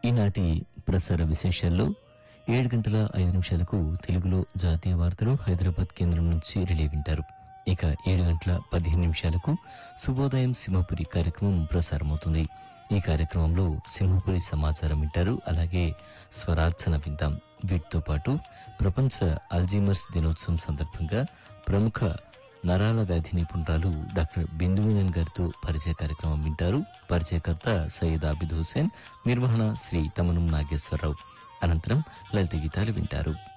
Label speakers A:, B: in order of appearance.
A: ఈనాటి ప్రసార విశేషాల్లో ఏడు గంటల ఐదు నిమిషాలకు తెలుగులో జాతీయ వార్తలు హైదరాబాద్ కేంద్రం నుంచి రిలే వింటారు ఇక ఏడు గంటల పదిహేను నిమిషాలకు శుభోదయం సింహపురి కార్యక్రమం ప్రసారమవుతుంది ఈ కార్యక్రమంలో సింహపురి సమాచారం వింటారు అలాగే స్వరార్చన వింటాం వీటితో పాటు ప్రపంచ అల్జీమర్స్ దినోత్సవం సందర్భంగా ప్రముఖ నరాల వ్యాధి నిపుణురాలు డాక్టర్ బిందుమేనన్ గారితో పరిచయ కార్యక్రమం వింటారు పరిచయకర్త సయ్యద్ ఆబిద్ హుసేన్ నిర్వహణ శ్రీ తమనం నాగేశ్వరరావు అనంతరం లలిత గీతాలు వింటారు